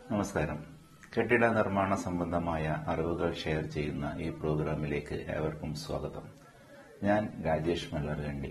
നമസ്കാരം കെട്ടിട നിർമ്മാണ സംബന്ധമായ അറിവുകൾ ഷെയർ ചെയ്യുന്ന ഈ പ്രോഗ്രാമിലേക്ക് ഏവർക്കും സ്വാഗതം ഞാൻ രാജേഷ് മല്ലർകണ്ടി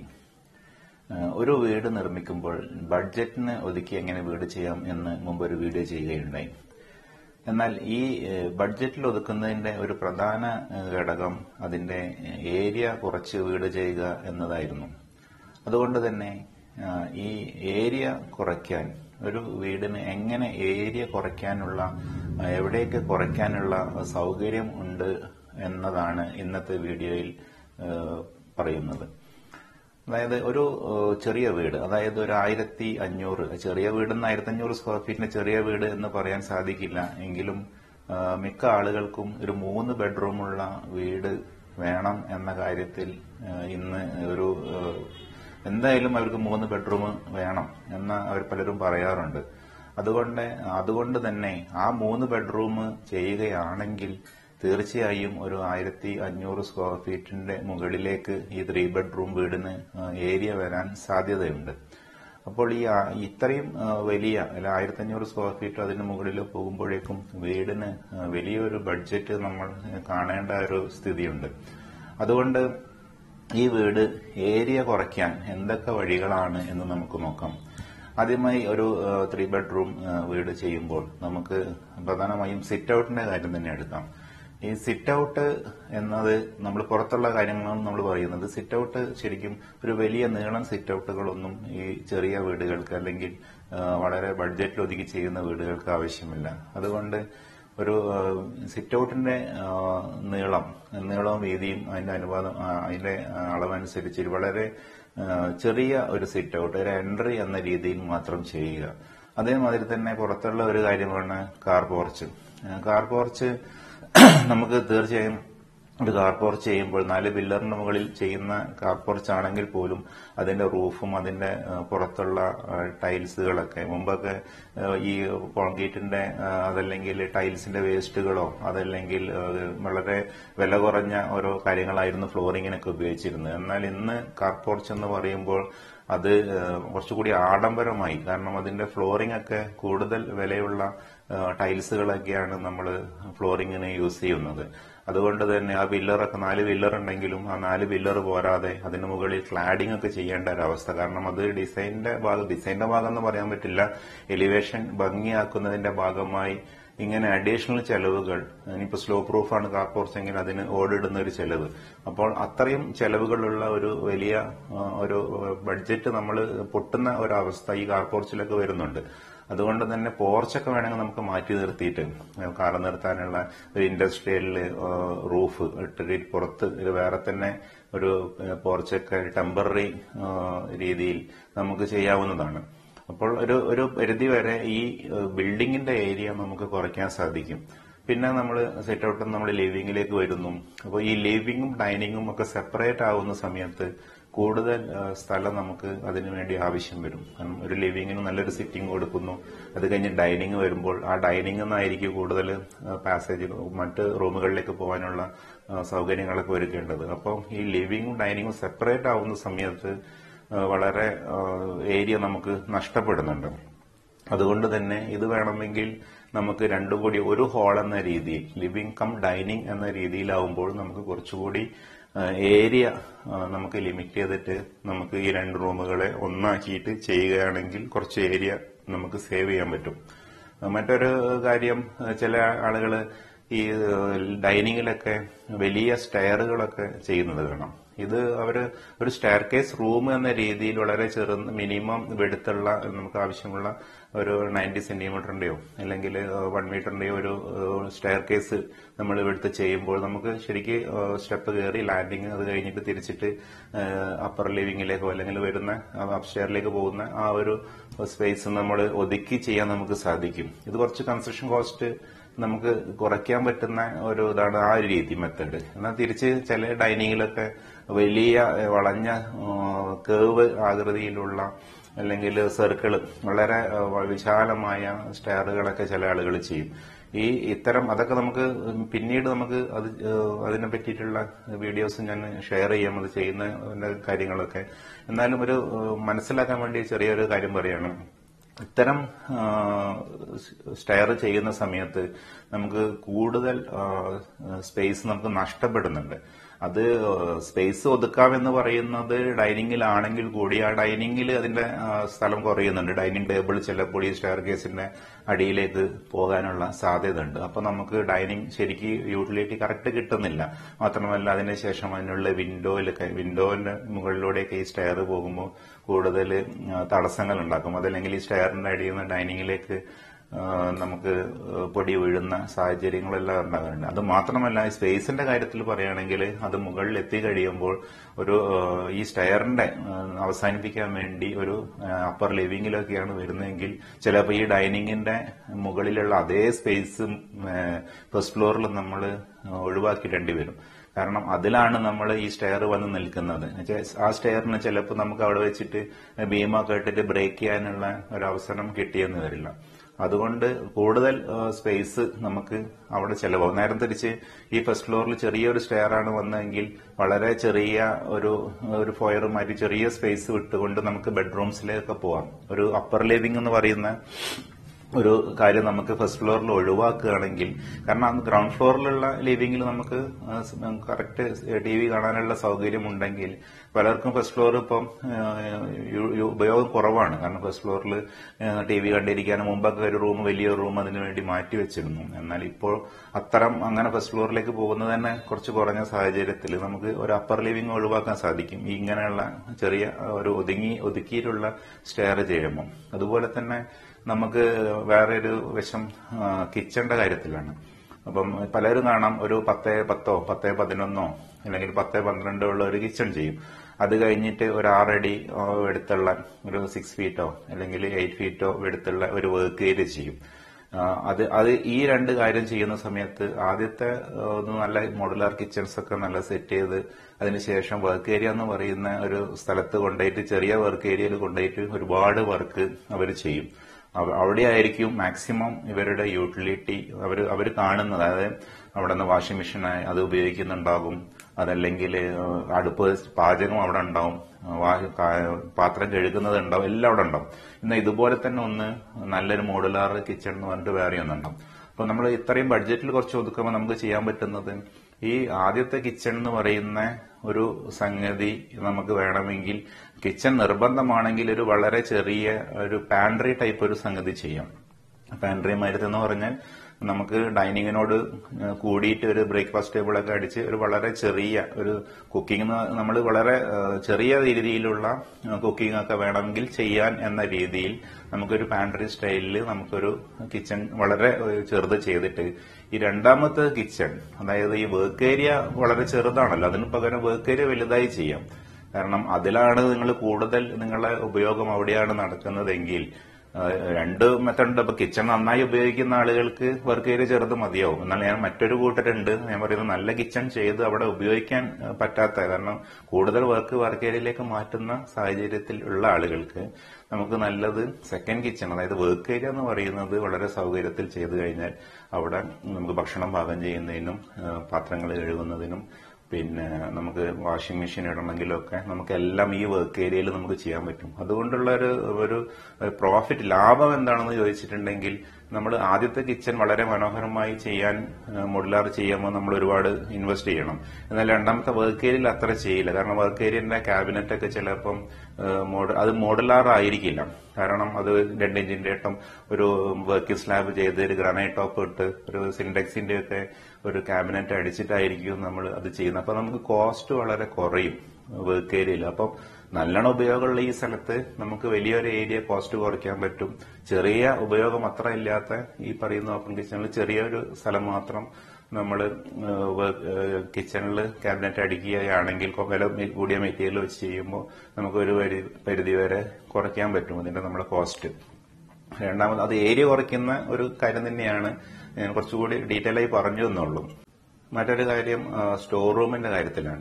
ഏഹ് ഒരു വീട് നിർമ്മിക്കുമ്പോൾ ബഡ്ജറ്റിന് ഒതുക്കി എങ്ങനെ വീട് ചെയ്യാം എന്ന് മുമ്പ് ഒരു വീഡിയോ ചെയ്യുകയുണ്ടായി എന്നാൽ ഈ ഏഹ്, ബഡ്ജറ്റിൽ ഒതുക്കുന്നതിന്റെ ഒരു പ്രധാന ഏഹ്, ഘടകം അതിന്റെ ഏരിയ കുറച്ച് വീട് ചെയ്യുക എന്നതായിരുന്നു അതുകൊണ്ട് തന്നെ ആ, ഈ ഏരിയ കുറയ്ക്കാൻ ഒരു വീടിന് എങ്ങനെ ഏരിയ കുറയ്ക്കാനുള്ള ആ, എവിടെയൊക്കെ കുറയ്ക്കാനുള്ള സൗകര്യം ഉണ്ട് എന്നതാണ് ഇന്നത്തെ വീഡിയോയിൽ ആ, പറയുന്നത് അതായത് ഒരു ഏഹ്, ചെറിയ വീട് അതായത് ഒരു ആയിരത്തി അഞ്ഞൂറ് ചെറിയ വീടെന്ന് ആയിരത്തി അഞ്ഞൂറ് സ്ക്വയർ ഫീറ്റിന് ചെറിയ വീട് എന്ന് പറയാൻ സാധിക്കില്ല എങ്കിലും ആ, മിക്ക ആളുകൾക്കും ഒരു മൂന്ന് ബെഡ്റൂമുള്ള വീട് വേണം എന്ന കാര്യത്തിൽ ആ, ഇന്ന് ഒരു ഏഹ്, എന്തായാലും അവർക്ക് മൂന്ന് ബെഡ്റൂം വേണം എന്ന് അവർ പലരും പറയാറുണ്ട് അതുകൊണ്ട് അതുകൊണ്ട് തന്നെ ആ മൂന്ന് ബെഡ്റൂം ചെയ്യുകയാണെങ്കിൽ തീർച്ചയായും ഒരു ആയിരത്തി അഞ്ഞൂറ് സ്ക്വയർ ഫീറ്റിന്റെ മുകളിലേക്ക് ഈ ത്രീ ബെഡ്റൂം വീടിന് ഏരിയ വരാൻ സാധ്യതയുണ്ട് അപ്പോൾ ഈ ആ- ഇത്രയും ആ, വലിയ അല്ല ആയിരത്തി അഞ്ഞൂറ് സ്ക്വയർ ഫീറ്റ് അതിന് മുകളിൽ പോകുമ്പോഴേക്കും വീടിന് ആ, വലിയൊരു ബഡ്ജറ്റ് നമ്മൾ കാണേണ്ട ഒരു സ്ഥിതിയുണ്ട് അതുകൊണ്ട് ഈ വീട് ഏരിയ കുറയ്ക്കാൻ എന്തൊക്കെ വഴികളാണ് എന്ന് നമുക്ക് നോക്കാം ആദ്യമായി ഒരു ത്രീ ബെഡ്റൂം വീട് ചെയ്യുമ്പോൾ നമുക്ക് പ്രധാനമായും സിറ്റ് ഔട്ടിന്റെ കാര്യം തന്നെ എടുക്കാം ഈ സിറ്റ് ഔട്ട് എന്നത് നമ്മൾ പുറത്തുള്ള കാര്യങ്ങളാണ് നമ്മൾ പറയുന്നത് സിറ്റ് ഔട്ട് ശരിക്കും ഒരു വലിയ നീളം സിറ്റ് ഔട്ടുകളൊന്നും ഈ ചെറിയ വീടുകൾക്ക് അല്ലെങ്കിൽ ആ, വളരെ ബഡ്ജറ്റിൽ ഒതുക്കി ചെയ്യുന്ന വീടുകൾക്ക് ആവശ്യമില്ല അതുകൊണ്ട് ഒരു സിറ്റ് ഔട്ടിന്റെ നീളം നീളവും വീതിയും അതിന്റെ അനുപാതം ആ, അതിന്റെ അളവനുസരിച്ച് വളരെ ആ, ചെറിയ ഒരു സിറ്റ് ഔട്ട് ഒരു എൻട്രി എന്ന രീതിയിൽ മാത്രം ചെയ്യുക അതേമാതിരി തന്നെ പുറത്തുള്ള ഒരു കാര്യമാണ് കാർ പോർച്ച് ആ, കാർ പോർച്ച് നമുക്ക് തീർച്ചയായും ഒരു കാർ പോർച്ച് ചെയ്യുമ്പോൾ നാല് പില്ലറിന് മുകളിൽ ചെയ്യുന്ന കാർ പോർച്ച് ആണെങ്കിൽ പോലും അതിന്റെ റൂഫും അതിന്റെ ആ, പുറത്തുള്ള ആ, ടൈൽസുകളൊക്കെ മുമ്പൊക്കെ ആ, ഈ കോൺക്രീറ്റിന്റെ ആ, അതല്ലെങ്കിൽ ടൈൽസിന്റെ വേസ്റ്റുകളോ അതല്ലെങ്കിൽ ആ, വളരെ വില കുറഞ്ഞ ഓരോ കാര്യങ്ങളായിരുന്നു ഫ്ലോറിങ്ങിനൊക്കെ ഉപയോഗിച്ചിരുന്നത് എന്നാൽ ഇന്ന് കാർ പോർച്ച് എന്ന് പറയുമ്പോൾ അത് ആ, കുറച്ചുകൂടി ആഡംബരമായി കാരണം അതിന്റെ ഫ്ലോറിംഗ് ഒക്കെ കൂടുതൽ വിലയുള്ള ആ, ടൈൽസുകളൊക്കെയാണ് നമ്മൾ ഫ്ലോറിങ്ങിന് യൂസ് ചെയ്യുന്നത് അതുകൊണ്ട് തന്നെ ആ പില്ലറൊക്കെ നാല് പില്ലർ ഉണ്ടെങ്കിലും ആ നാല് പില്ലർ പോരാതെ അതിന് മുകളിൽ ക്ലാഡിംഗ് ഒക്കെ ചെയ്യേണ്ട ഒരവസ്ഥ കാരണം അത് ഡിസൈനിന്റെ ഭാഗം ഡിസൈനിന്റെ ഭാഗം എന്ന് പറയാൻ പറ്റില്ല എലിവേഷൻ ഭംഗിയാക്കുന്നതിന്റെ ഭാഗമായി ഇങ്ങനെ അഡീഷണൽ ചെലവുകൾ ഇനിയിപ്പോ സ്ലോ പ്രൂഫാണ് കാർ പോർച്ച് എങ്കിൽ അതിന് ഓടിടുന്ന ഒരു ചെലവ് അപ്പോൾ അത്രയും ചെലവുകളുള്ള ഒരു വലിയ ആ, ഒരു ബഡ്ജറ്റ് നമ്മൾ പൊട്ടുന്ന ഒരവസ്ഥ ഈ കാർ പോർച്ചിലൊക്കെ വരുന്നുണ്ട് അതുകൊണ്ട് തന്നെ പോർച്ചൊക്കെ വേണമെങ്കിൽ നമുക്ക് മാറ്റി നിർത്തിയിട്ട് കാർ നിർത്താനുള്ള ഒരു ഇൻഡസ്ട്രിയൽ റൂഫ് ഇട്ടിട്ട് പുറത്ത് ഇത് വേറെ തന്നെ ഒരു പോർച്ചൊക്കെ ടെമ്പററി രീതിയിൽ നമുക്ക് ചെയ്യാവുന്നതാണ് അപ്പോൾ ഒരു ഒരു പരിധി വരെ ഈ ഏഹ്, ബിൽഡിങ്ങിന്റെ ഏരിയ നമുക്ക് കുറയ്ക്കാൻ സാധിക്കും പിന്നെ നമ്മൾ സെറ്റ് ഔട്ട് നമ്മൾ ലിവിംഗിലേക്ക് വരുന്നു അപ്പോൾ ഈ ലിവിംഗും ഡൈനിങ്ങും ഒക്കെ സെപ്പറേറ്റ് ആവുന്ന സമയത്ത് കൂടുതൽ ഏഹ്, സ്ഥലം നമുക്ക് അതിനു വേണ്ടി ആവശ്യം വരും കാരണം ഒരു ലിവിങ്ങിന് നല്ലൊരു സിറ്റിംഗ് കൊടുക്കുന്നു അത് കഴിഞ്ഞ് ഡൈനിങ് വരുമ്പോൾ ആ ഡൈനിങ് നിന്നായിരിക്കും കൂടുതൽ പാസേജ് മറ്റ് റൂമുകളിലേക്ക് പോകാനുള്ള ഏഹ്, സൗകര്യങ്ങളൊക്കെ ഒരുക്കേണ്ടത് അപ്പോൾ ഈ ലിവിങ്ങും ഡൈനിങ്ങും സെപ്പറേറ്റ് ആവുന്ന സമയത്ത് ഏഹ്, വളരെ ഏരിയ നമുക്ക് നഷ്ടപ്പെടുന്നുണ്ട് അതുകൊണ്ട് തന്നെ ഇത് വേണമെങ്കിൽ നമുക്ക് രണ്ടും കൂടി ഒരു ഹാൾ എന്ന രീതിയിൽ ലിവിംഗ് കം ഡൈനിങ് എന്ന രീതിയിലാവുമ്പോൾ നമുക്ക് കുറച്ചുകൂടി ഏരിയ നമുക്ക് ലിമിറ്റ് ചെയ്തിട്ട് നമുക്ക് ഈ രണ്ട് റൂമുകളെ ഒന്നാക്കിയിട്ട് ചെയ്യുകയാണെങ്കിൽ കുറച്ച് ഏരിയ നമുക്ക് സേവ് ചെയ്യാൻ പറ്റും ആ, മറ്റൊരു കാര്യം ആ, ചില ആളുകൾ ഈ ഡൈനിങ്ങിലൊക്കെ വലിയ സ്റ്റെയറുകളൊക്കെ ചെയ്യുന്നത് കാണാം ഇത് അവര് ഒരു സ്റ്റെയർ കേസ് റൂം എന്ന രീതിയിൽ വളരെ ചെറു മിനിമം വെടുത്തുള്ള നമുക്ക് ആവശ്യമുള്ള ഒരു നയൻറ്റി സെന്റിമീറ്ററിന്റെയോ അല്ലെങ്കിൽ വൺ മീറ്ററിന്റെയോ ഒരു സ്റ്റെയർ കേസ് നമ്മൾ എടുത്ത് ചെയ്യുമ്പോൾ നമുക്ക് ശരിക്ക് സ്റ്റെപ്പ് കയറി ലാൻഡിങ് അത് കഴിഞ്ഞിട്ട് തിരിച്ചിട്ട് അപ്പർ ലിവിങ്ങിലേക്കോ അല്ലെങ്കിൽ വരുന്ന അപ്സ്റ്റെയറിലേക്ക് പോകുന്ന ആ ഒരു സ്പേസ് നമ്മൾ ഒതുക്കി ചെയ്യാൻ നമുക്ക് സാധിക്കും ഇത് കുറച്ച് കൺസ്ട്രക്ഷൻ കോസ്റ്റ് നമുക്ക് കുറയ്ക്കാൻ പറ്റുന്ന ഒരു ഇതാണ് ആ ഒരു രീതി മെത്തഡ് എന്നാൽ തിരിച്ച് ചില ഡൈനിങ്ങിലൊക്കെ വലിയ ഏഹ്, വളഞ്ഞ കേവ് ആകൃതിയിലുള്ള അല്ലെങ്കിൽ സർക്കിൾ വളരെ ഏഹ്, വിശാലമായ സ്റ്റെയറുകളൊക്കെ ചില ആളുകൾ ചെയ്യും ഈ ഇത്തരം അതൊക്കെ നമുക്ക് പിന്നീട് നമുക്ക് അത് ഏഹ്, അതിനെ പറ്റിയിട്ടുള്ള വീഡിയോസ് ഞാൻ ഷെയർ ചെയ്യാം അത് ചെയ്യുന്ന കാര്യങ്ങളൊക്കെ എന്നാലും ഒരു ഏഹ്, മനസ്സിലാക്കാൻ വേണ്ടി ചെറിയൊരു കാര്യം പറയാണ് ഇത്തരം സ്റ്റെയർ ചെയ്യുന്ന സമയത്ത് നമുക്ക് കൂടുതൽ സ്പേസ് നമുക്ക് നഷ്ടപ്പെടുന്നുണ്ട് അത് സ്പേസ് ഒതുക്കാമെന്ന് പറയുന്നത് ഡൈനിങ്ങിലാണെങ്കിൽ കൂടി ആ ഡൈനിങ്ങിൽ അതിന്റെ ആ, സ്ഥലം കുറയുന്നുണ്ട് ഡൈനിങ് ടേബിൾ ചിലപ്പോൾ ഈ സ്റ്റെയർ കേസിന്റെ അടിയിലേക്ക് പോകാനുള്ള സാധ്യത ഉണ്ട് അപ്പൊ നമുക്ക് ഡൈനിങ് ശരിക്ക് യൂട്ടിലിറ്റി കറക്റ്റ് കിട്ടുന്നില്ല മാത്രമല്ല അതിനുശേഷം അതിനുള്ള വിൻഡോയിലൊക്കെ വിൻഡോന്റെ മുകളിലൂടെയൊക്കെ ഈ സ്റ്റെയർ പോകുമ്പോൾ കൂടുതൽ തടസ്സങ്ങൾ ഉണ്ടാക്കും അതല്ലെങ്കിൽ ഈ സ്റ്റെയറിന്റെ അടിയിൽ നിന്ന് ഡൈനിങ്ങിലേക്ക് ആ, നമുക്ക് പൊടി വീഴുന്ന സാഹചര്യങ്ങളെല്ലാം ഉണ്ടാകാറുണ്ട് അത് മാത്രമല്ല ഈ സ്പേസിന്റെ കാര്യത്തിൽ പറയുകയാണെങ്കിൽ അത് മുകളിൽ എത്തി കഴിയുമ്പോൾ ഒരു ആ, ഈ സ്റ്റെയറിന്റെ ആ, അവസാനിപ്പിക്കാൻ വേണ്ടി ഒരു അപ്പർ ലിവിങ്ങിലൊക്കെയാണ് വരുന്നതെങ്കിൽ ചിലപ്പോൾ ഈ ഡൈനിങ്ങിന്റെ മുകളിലുള്ള അതേ സ്പേസും ഫസ്റ്റ് ഫ്ലോറിൽ നമ്മൾ ഒഴിവാക്കിയിടേണ്ടി വരും കാരണം അതിലാണ് നമ്മൾ ഈ സ്റ്റെയർ വന്ന് നിൽക്കുന്നത് എന്നുവെച്ചാൽ ആ സ്റ്റെയറിന് ചിലപ്പോൾ നമുക്ക് അവിടെ വെച്ചിട്ട് ബീമൊക്കെ ഇട്ടിട്ട് ബ്രേക്ക് ചെയ്യാനുള്ള ഒരു അവസരം കിട്ടിയെന്ന് വരില്ല അതുകൊണ്ട് കൂടുതൽ സ്പേസ് നമുക്ക് അവിടെ ചെലവാകും നേരം തിരിച്ച് ഈ ഫസ്റ്റ് ഫ്ലോറിൽ ചെറിയൊരു സ്റ്റെയർ ആണ് വന്നതെങ്കിൽ വളരെ ചെറിയ ഒരു ഒരു ഫോയർ മാറ്റി ചെറിയ സ്പേസ് വിട്ടുകൊണ്ട് നമുക്ക് ബെഡ്റൂംസിലേക്ക് പോവാം ഒരു അപ്പർ ലിവിംഗ് എന്ന് പറയുന്ന ഒരു കാര്യം നമുക്ക് ഫസ്റ്റ് ഫ്ലോറിൽ ഒഴിവാക്കുകയാണെങ്കിൽ കാരണം അന്ന് ഗ്രൗണ്ട് ഫ്ലോറിലുള്ള ലിവിംഗിൽ നമുക്ക് കറക്റ്റ് ടി വി കാണാനുള്ള സൗകര്യം ഉണ്ടെങ്കിൽ പലർക്കും ഫസ്റ്റ് ഫ്ലോർ ഇപ്പം ആ, യു- യു- ഉപയോഗം കുറവാണ് കാരണം ഫസ്റ്റ് ഫ്ലോറിൽ ടി വി കണ്ടിരിക്കാനും മുമ്പൊക്കെ ഒരു റൂം വലിയൊരു റൂം അതിനു വേണ്ടി മാറ്റി വെച്ചിരുന്നു എന്നാൽ ഇപ്പോൾ അത്തരം അങ്ങനെ ഫസ്റ്റ് ഫ്ലോറിലേക്ക് പോകുന്നത് തന്നെ കുറച്ച് കുറഞ്ഞ സാഹചര്യത്തിൽ നമുക്ക് ഒരു അപ്പർ ലിവിംഗ് ഒഴിവാക്കാൻ സാധിക്കും ഈ ഇങ്ങനെയുള്ള ചെറിയ ഒരു ഒതുങ്ങി ഒതുക്കിയിട്ടുള്ള സ്റ്റെയർ ചെയ്യുമ്പോൾ അതുപോലെ തന്നെ നമുക്ക് വേറെ ഒരു വശം കിച്ചന്റെ കാര്യത്തിലാണ് അപ്പം പലരും കാണാം ഒരു പത്തേ പത്തോ പത്തേ പതിനൊന്നോ അല്ലെങ്കിൽ പത്തേ പന്ത്രണ്ടോ ഉള്ള ഒരു കിച്ചൺ ചെയ്യും അത് കഴിഞ്ഞിട്ട് ഒരു ആറടി ആ, എടുത്തുള്ള ഒരു സിക്സ് ഫീറ്റോ അല്ലെങ്കിൽ എയ്റ്റ് ഫീറ്റോ എടുത്തുള്ള ഒരു വർക്ക് ഏരിയ ചെയ്യും ആ, അത് അത് ഈ രണ്ട് കാര്യം ചെയ്യുന്ന സമയത്ത് ആദ്യത്തെ ആ, ഒന്ന് നല്ല മോഡുലാർ കിച്ചൺസ് ഒക്കെ നല്ല സെറ്റ് ചെയ്ത് അതിനുശേഷം വർക്ക് ഏരിയ എന്ന് പറയുന്ന ഒരു സ്ഥലത്ത് കൊണ്ടുപോയിട്ട് ചെറിയ വർക്ക് ഏരിയയിൽ കൊണ്ടുപോയിട്ട് ഒരുപാട് വർക്ക് അവർ ചെയ്യും അവ- അവിടെയായിരിക്കും മാക്സിമം ഇവരുടെ യൂട്ടിലിറ്റി അവർ അവർ കാണുന്നത് അതായത് അവിടെ നിന്ന് വാഷിംഗ് മെഷീൻ അത് ഉപയോഗിക്കുന്നുണ്ടാകും അതല്ലെങ്കിൽ ഏഹ്, അടുപ്പ് പാചകം അവിടെ ഉണ്ടാവും വാ- കാ- പാത്രം കഴുകുന്നത് ഉണ്ടാവും എല്ലാം അവിടെ ഉണ്ടാവും എന്നാൽ ഇതുപോലെ തന്നെ ഒന്ന് നല്ലൊരു മോഡുലാർ കിച്ചൺ എന്ന് പറഞ്ഞിട്ട് വേറെ ഒന്നുണ്ടാവും അപ്പൊ നമ്മൾ ഇത്രയും ബഡ്ജറ്റിൽ കുറച്ച് ഒതുക്കുമ്പോൾ നമുക്ക് ചെയ്യാൻ പറ്റുന്നത് ഈ ആദ്യത്തെ കിച്ചൺ എന്ന് പറയുന്ന ഒരു സംഗതി നമുക്ക് വേണമെങ്കിൽ കിച്ചൺ നിർബന്ധമാണെങ്കിൽ ഒരു വളരെ ചെറിയ ഒരു പാൻട്രി ടൈപ്പ് ഒരു സംഗതി ചെയ്യാം പാൻട്രി മരുന്ന് പറഞ്ഞാൽ നമുക്ക് ഡൈനിങ്ങിനോട് കൂടിയിട്ട് ഒരു ബ്രേക്ക്ഫാസ്റ്റ് ടേബിൾ ഒക്കെ അടിച്ച് ഒരു വളരെ ചെറിയ ഒരു കുക്കിംഗ് നമ്മൾ വളരെ ഏഹ്, ചെറിയ രീതിയിലുള്ള കുക്കിംഗ് ഒക്കെ വേണമെങ്കിൽ ചെയ്യാൻ എന്ന രീതിയിൽ നമുക്കൊരു പാൻട്രി സ്റ്റൈലിൽ നമുക്കൊരു കിച്ചൺ വളരെ ഏഹ്, ചെറുത് ചെയ്തിട്ട് ഈ രണ്ടാമത്തെ കിച്ചൺ അതായത് ഈ വർക്ക് ഏരിയ വളരെ ചെറുതാണല്ലോ അതിന് പകരം വർക്ക് ഏരിയ വലുതായി ചെയ്യാം കാരണം അതിലാണ് നിങ്ങൾ കൂടുതൽ നിങ്ങളുടെ ഉപയോഗം അവിടെയാണ് നടക്കുന്നതെങ്കിൽ ആ, രണ്ട് മെത്തഡ് ഉണ്ട് അപ്പൊ കിച്ചൺ നന്നായി ഉപയോഗിക്കുന്ന ആളുകൾക്ക് വർക്ക് ഏരിയ ചെറുത് മതിയാവും എന്നാൽ ഞാൻ മറ്റൊരു കൂട്ടരുണ്ട് ഞാൻ പറയുന്നത് നല്ല കിച്ചൺ ചെയ്ത് അവിടെ ഉപയോഗിക്കാൻ ആ, പറ്റാത്ത കാരണം കൂടുതൽ വർക്ക് വർക്ക് ഏരിയയിലേക്ക് മാറ്റുന്ന സാഹചര്യത്തിൽ ഉള്ള ആളുകൾക്ക് നമുക്ക് നല്ലത് സെക്കൻഡ് കിച്ചൺ അതായത് വർക്ക് ഏരിയ എന്ന് പറയുന്നത് വളരെ സൗകര്യത്തിൽ ചെയ്തു കഴിഞ്ഞാൽ അവിടെ നമുക്ക് ഭക്ഷണം പാകം ചെയ്യുന്നതിനും ആ, പാത്രങ്ങൾ കഴുകുന്നതിനും പിന്നെ നമുക്ക് വാഷിംഗ് മെഷീൻ ഇടണമെങ്കിലൊക്കെ നമുക്ക് എല്ലാം ഈ വർക്ക് ഏരിയയിൽ നമുക്ക് ചെയ്യാൻ പറ്റും അതുകൊണ്ടുള്ള ഒരു ഒരു പ്രോഫിറ്റ് ലാഭം എന്താണെന്ന് ചോദിച്ചിട്ടുണ്ടെങ്കിൽ നമ്മൾ ആദ്യത്തെ കിച്ചൺ വളരെ മനോഹരമായി ചെയ്യാൻ മോഡുലാർ ചെയ്യുമ്പോൾ നമ്മൾ ഒരുപാട് ഇൻവെസ്റ്റ് ചെയ്യണം എന്നാൽ രണ്ടാമത്തെ വർക്ക് ഏരിയയിൽ അത്ര ചെയ്യില്ല കാരണം വർക്ക് ഏരിയന്റെ ക്യാബിനറ്റ് ഒക്കെ ചിലപ്പം ഏഹ്, മോഡ- അത് മോഡുലാർ ആയിരിക്കില്ല കാരണം അത് രണ്ട് ഇഞ്ചിന്റെ ഏട്ടം ഒരു വർക്ക് സ്ലാബ് ചെയ്ത് ഒരു ഗ്രാനൈറ്റ് ടോപ്പ് ഇട്ട് ഒരു സിൻഡെക്സിന്റെ ഒക്കെ ഒരു ക്യാബിനറ്റ് അടിച്ചിട്ടായിരിക്കും നമ്മൾ അത് ചെയ്യുന്നത് അപ്പൊ നമുക്ക് കോസ്റ്റ് വളരെ കുറയും വർക്ക് ഏരിയയിൽ അപ്പം നല്ലോണം ഉപയോഗമുള്ള ഈ സ്ഥലത്ത് നമുക്ക് വലിയൊരു ഏരിയ കോസ്റ്റ് കുറയ്ക്കാൻ പറ്റും ചെറിയ ഉപയോഗം അത്ര ഇല്ലാത്ത ഈ പറയുന്ന ഓപ്പൺ കിച്ചണിൽ ചെറിയൊരു സ്ഥലം മാത്രം നമ്മൾ കിച്ചണിൽ ക്യാബിനറ്റ് അടിക്കുകയാണെങ്കിൽ കൊ- വില മെ- കൂടിയ മെറ്റീരിയൽ വെച്ച് ചെയ്യുമ്പോൾ നമുക്ക് ഒരു പരി- പരിധി വരെ കുറയ്ക്കാൻ പറ്റും അതിന്റെ നമ്മുടെ കോസ്റ്റ് രണ്ടാമത് അത് ഏരിയ കുറയ്ക്കുന്ന ഒരു കാര്യം തന്നെയാണ് ഞാൻ കുറച്ചുകൂടി ഡീറ്റെയിൽ ആയി പറഞ്ഞു എന്നുള്ളൂ മറ്റൊരു കാര്യം സ്റ്റോർ റൂമിന്റെ കാര്യത്തിലാണ്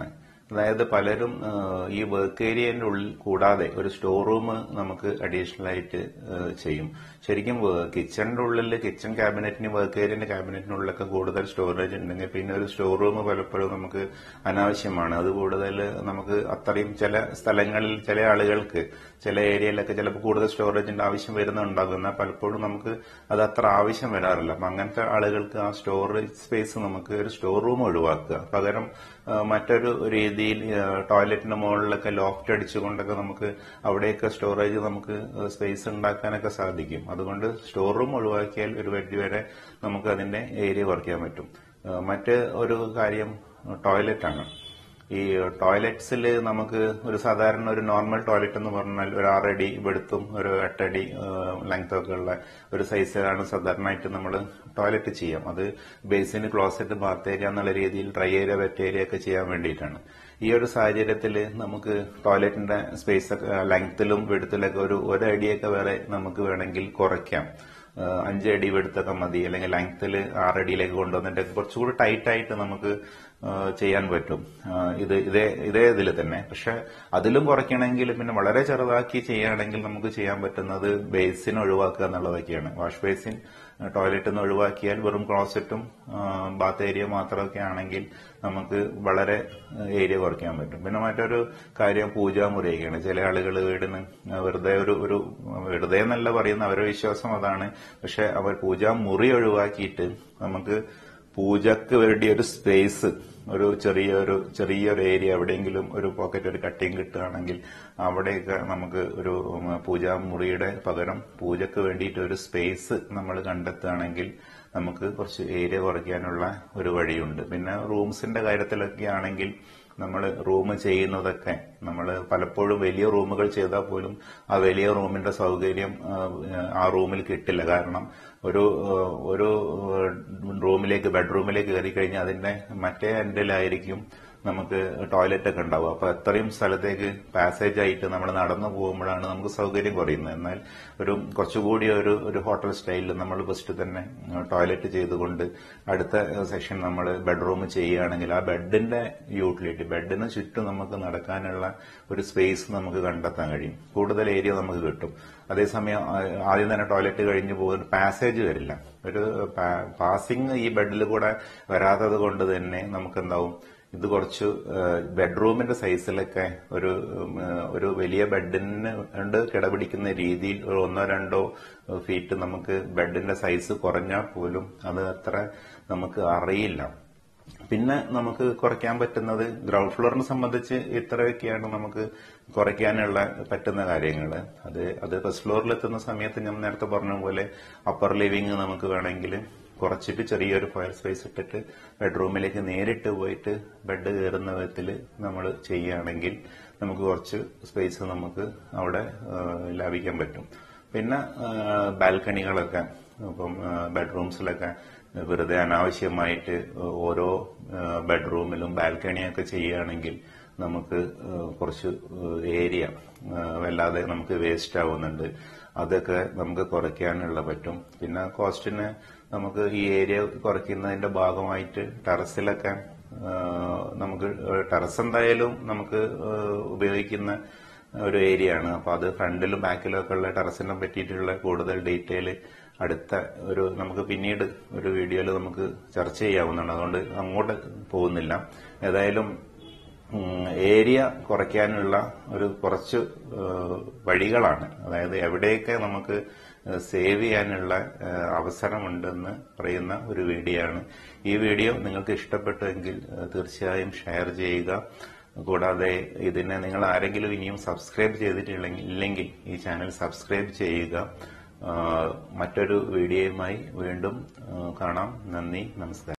അതായത് പലരും ആ, ഈ വർക്ക് ഏരിയന്റെ ഉള്ളിൽ കൂടാതെ ഒരു സ്റ്റോർ റൂം നമുക്ക് അഡീഷണൽ ആയിട്ട് ആ, ചെയ്യും ശരിക്കും കിച്ചണിന്റെ ഉള്ളിൽ കിച്ചൺ ക്യാബിനറ്റിന് വർക്ക് ഏരിയന്റെ ക്യാബിനറ്റിനുള്ളിലൊക്കെ കൂടുതൽ സ്റ്റോറേജ് ഉണ്ടെങ്കിൽ പിന്നെ ഒരു സ്റ്റോർ റൂം പലപ്പോഴും നമുക്ക് അനാവശ്യമാണ് അത് കൂടുതൽ നമുക്ക് അത്രയും ചില സ്ഥലങ്ങളിൽ ചില ആളുകൾക്ക് ചില ഏരിയയിലൊക്കെ ചിലപ്പോൾ കൂടുതൽ സ്റ്റോറേജിന്റെ ആവശ്യം വരുന്നുണ്ടാകും എന്നാൽ പലപ്പോഴും നമുക്ക് അത് അത്ര ആവശ്യം വരാറില്ല അപ്പൊ അങ്ങനത്തെ ആളുകൾക്ക് ആ സ്റ്റോറേജ് സ്പേസ് നമുക്ക് ഒരു സ്റ്റോർ റൂം ഒഴിവാക്കുക പകരം ആ, മറ്റൊരു രീതിയിൽ ആ, ടോയ്ലറ്റിന്റെ മുകളിലൊക്കെ ലോഫ്റ്റ് അടിച്ചുകൊണ്ടൊക്കെ നമുക്ക് അവിടെയൊക്കെ സ്റ്റോറേജ് നമുക്ക് സ്പേസ് ഉണ്ടാക്കാനൊക്കെ സാധിക്കും അതുകൊണ്ട് സ്റ്റോർ റൂം ഒഴിവാക്കിയാൽ ഒരു പരിധി വരെ നമുക്ക് അതിന്റെ ഏരിയ കുറയ്ക്കാൻ പറ്റും ആ, മറ്റ് ഒരു കാര്യം ടോയ്ലറ്റ് ആണ് ഈ ടോയ്ലറ്റ്സിൽ നമുക്ക് ഒരു സാധാരണ ഒരു നോർമൽ ടോയ്ലറ്റ് എന്ന് പറഞ്ഞാൽ ഒരു ആറടി വെടുത്തും ഒരു എട്ടടി ലെങ്ത് ഒക്കെ ഉള്ള ഒരു സൈസിലാണ് സാധാരണയായിട്ട് നമ്മൾ ടോയ്ലറ്റ് ചെയ്യാം അത് ബേസിന് ക്ലോസറ്റ് ബാത്ത് ഏരിയ എന്നുള്ള രീതിയിൽ ഡ്രൈ ഏരിയ വെറ്റ് ഏരിയ ഒക്കെ ചെയ്യാൻ വേണ്ടിയിട്ടാണ് ഈ ഒരു സാഹചര്യത്തിൽ നമുക്ക് ടോയ്ലറ്റിന്റെ സ്പേസ് ലെങ്ത്തിലും വെടുത്തിലൊക്കെ ഒരു ഒരടിയൊക്കെ വരെ നമുക്ക് വേണമെങ്കിൽ കുറയ്ക്കാം ആഹ് അഞ്ച് അടി വെടുത്തൊക്കെ മതി അല്ലെങ്കിൽ ലെങ്ത്തിൽ ആറടിയിലേക്ക് കൊണ്ടുവന്നിട്ട് കുറച്ചുകൂടി ടൈറ്റ് ആയിട്ട് നമുക്ക് ആഹ് ചെയ്യാൻ പറ്റും ആഹ് ഇത് ഇതേ ഇതേ ഇതിൽ തന്നെ പക്ഷെ അതിലും കുറയ്ക്കണമെങ്കിൽ പിന്നെ വളരെ ചെറുതാക്കി ചെയ്യുകയാണെങ്കിൽ നമുക്ക് ചെയ്യാൻ പറ്റുന്നത് ബേസിൻ ഒഴിവാക്കുക എന്നുള്ളതൊക്കെയാണ് വാഷ് ബേസിൻ ടോയ്ലറ്റ് നിന്ന് ഒഴിവാക്കിയാൽ വെറും ക്ലോസറ്റും ബാത്ത് ഏരിയ മാത്രമൊക്കെ ആണെങ്കിൽ നമുക്ക് വളരെ ഏരിയ കുറയ്ക്കാൻ പറ്റും പിന്നെ മറ്റൊരു കാര്യം പൂജാമുറിയൊക്കെയാണ് ചില ആളുകൾ വീടിന് വെറുതെ ഒരു ഒരു വെറുതെ എന്നല്ല പറയുന്ന അവരുടെ വിശ്വാസം അതാണ് പക്ഷെ അവർ പൂജാമുറി ഒഴിവാക്കിയിട്ട് നമുക്ക് പൂജക്ക് വേണ്ടി ഒരു സ്പേസ് ഒരു ചെറിയൊരു ചെറിയൊരു ഏരിയ എവിടെയെങ്കിലും ഒരു പോക്കറ്റ് ഒരു കട്ടിങ് കിട്ടുകയാണെങ്കിൽ അവിടെയൊക്കെ നമുക്ക് ഒരു ഉം, പൂജാമുറിയുടെ പകരം പൂജക്ക് വേണ്ടിയിട്ട് ഒരു സ്പേസ് നമ്മൾ കണ്ടെത്തുകയാണെങ്കിൽ നമുക്ക് കുറച്ച് ഏരിയ കുറയ്ക്കാനുള്ള ഒരു വഴിയുണ്ട് പിന്നെ റൂംസിന്റെ കാര്യത്തിലൊക്കെ ആണെങ്കിൽ നമ്മൾ റൂം ചെയ്യുന്നതൊക്കെ നമ്മൾ പലപ്പോഴും വലിയ റൂമുകൾ ചെയ്താൽ പോലും ആ വലിയ റൂമിന്റെ സൗകര്യം ആ, ആ റൂമിൽ കിട്ടില്ല കാരണം ഒരു ആ, ഒരു റൂമിലേക്ക് ബെഡ്റൂമിലേക്ക് കയറി കഴിഞ്ഞാൽ അതിന്റെ മറ്റേ എൻഡിലായിരിക്കും നമുക്ക് ടോയ്ലറ്റ് ഒക്കെ ഉണ്ടാവും അപ്പൊ അത്രയും സ്ഥലത്തേക്ക് പാസേജ് ആയിട്ട് നമ്മൾ നടന്നു പോകുമ്പോഴാണ് നമുക്ക് സൗകര്യം കുറയുന്നത് എന്നാൽ ഒരു കുറച്ചുകൂടി ഒരു ഒരു ഹോട്ടൽ സ്റ്റൈലിൽ നമ്മൾ ഫസ്റ്റ് തന്നെ ടോയ്ലറ്റ് ചെയ്തുകൊണ്ട് അടുത്ത സെക്ഷൻ നമ്മൾ ബെഡ്റൂം ചെയ്യുകയാണെങ്കിൽ ആ ബെഡിന്റെ യൂട്ടിലിറ്റി ബെഡിന് ചുറ്റും നമുക്ക് നടക്കാനുള്ള ഒരു സ്പേസ് നമുക്ക് കണ്ടെത്താൻ കഴിയും കൂടുതൽ ഏരിയ നമുക്ക് കിട്ടും അതേസമയം ആ, ആദ്യം തന്നെ ടോയ്ലറ്റ് കഴിഞ്ഞ് പോകുന്ന പാസേജ് വരില്ല ഒരു പാസിംഗ് ഈ ബെഡിൽ കൂടെ വരാത്തത് കൊണ്ട് തന്നെ നമുക്ക് എന്താവും ഇത് കുറച്ച് ബെഡ്റൂമിന്റെ സൈസിലൊക്കെ ഒരു ഉം, ഒരു വലിയ ബെഡിന് കൊണ്ട് കിടപിടിക്കുന്ന രീതിയിൽ ഒരു ഒന്നോ രണ്ടോ ഫീറ്റ് നമുക്ക് ബെഡിന്റെ സൈസ് കുറഞ്ഞാൽ പോലും അത് അത്ര നമുക്ക് അറിയില്ല പിന്നെ നമുക്ക് കുറയ്ക്കാൻ പറ്റുന്നത് ഗ്രൗണ്ട് ഫ്ലോറിനെ സംബന്ധിച്ച് ഇത്രയൊക്കെയാണ് നമുക്ക് കുറയ്ക്കാനുള്ള പറ്റുന്ന കാര്യങ്ങൾ അത് അത് ഫസ്റ്റ് ഫ്ലോറിൽ എത്തുന്ന സമയത്ത് ഞാൻ നേരത്തെ പറഞ്ഞ പോലെ അപ്പർ ലിവിങ് നമുക്ക് വേണമെങ്കിൽ കുറച്ചിട്ട് ചെറിയൊരു ഫയർ സ്പേസ് ഇട്ടിട്ട് ബെഡ്റൂമിലേക്ക് നേരിട്ട് പോയിട്ട് ബെഡ് കയറുന്ന വിധത്തിൽ നമ്മൾ ചെയ്യുകയാണെങ്കിൽ നമുക്ക് കുറച്ച് സ്പേസ് നമുക്ക് അവിടെ ആ, ലാഭിക്കാൻ പറ്റും പിന്നെ ബാൽക്കണികളൊക്കെ ഇപ്പം ബെഡ്റൂംസിലൊക്കെ വെറുതെ അനാവശ്യമായിട്ട് ഓരോ ബെഡ്റൂമിലും ബാൽക്കണിയൊക്കെ ചെയ്യുകയാണെങ്കിൽ നമുക്ക് ആ, കുറച്ച് ഏരിയ വല്ലാതെ നമുക്ക് വേസ്റ്റ് ആവുന്നുണ്ട് അതൊക്കെ നമുക്ക് കുറയ്ക്കാനുള്ള പറ്റും പിന്നെ കോസ്റ്റിന് നമുക്ക് ഈ ഏരിയ കുറയ്ക്കുന്നതിന്റെ ഭാഗമായിട്ട് ടെറസിലൊക്കെ ആ, നമുക്ക് ടെറസ് എന്തായാലും നമുക്ക് ആ, ഉപയോഗിക്കുന്ന ഒരു ഏരിയ ആണ് അപ്പൊ അത് ഫ്രണ്ടിലും ബാക്കിലും ഒക്കെ ഉള്ള ടെറസിനെ പറ്റിയിട്ടുള്ള കൂടുതൽ ഡീറ്റെയിൽ അടുത്ത ഒരു നമുക്ക് പിന്നീട് ഒരു വീഡിയോയിൽ നമുക്ക് ചർച്ച ചെയ്യാവുന്നതാണ് അതുകൊണ്ട് അങ്ങോട്ട് പോകുന്നില്ല ഏതായാലും ഉം, ഏരിയ കുറയ്ക്കാനുള്ള ഒരു കുറച്ച് ഏഹ്, വഴികളാണ് അതായത് എവിടെയൊക്കെ നമുക്ക് ഏഹ്, സേവ് ചെയ്യാനുള്ള ഏഹ്, അവസരമുണ്ടെന്ന് പറയുന്ന ഒരു വീഡിയോ ആണ് ഈ വീഡിയോ നിങ്ങൾക്ക് ഇഷ്ടപ്പെട്ടുവെങ്കിൽ ഏഹ്, തീർച്ചയായും ഷെയർ ചെയ്യുക കൂടാതെ ഇതിനെ നിങ്ങൾ ആരെങ്കിലും ഇനിയും സബ്സ്ക്രൈബ് ചെയ്തിട്ടില്ലെങ്കിൽ ഇല്ലെങ്കിൽ ഈ ചാനൽ സബ്സ്ക്രൈബ് ചെയ്യുക ആഹ്, മറ്റൊരു വീഡിയോയുമായി വീണ്ടും ആഹ്, കാണാം നന്ദി നമസ്കാരം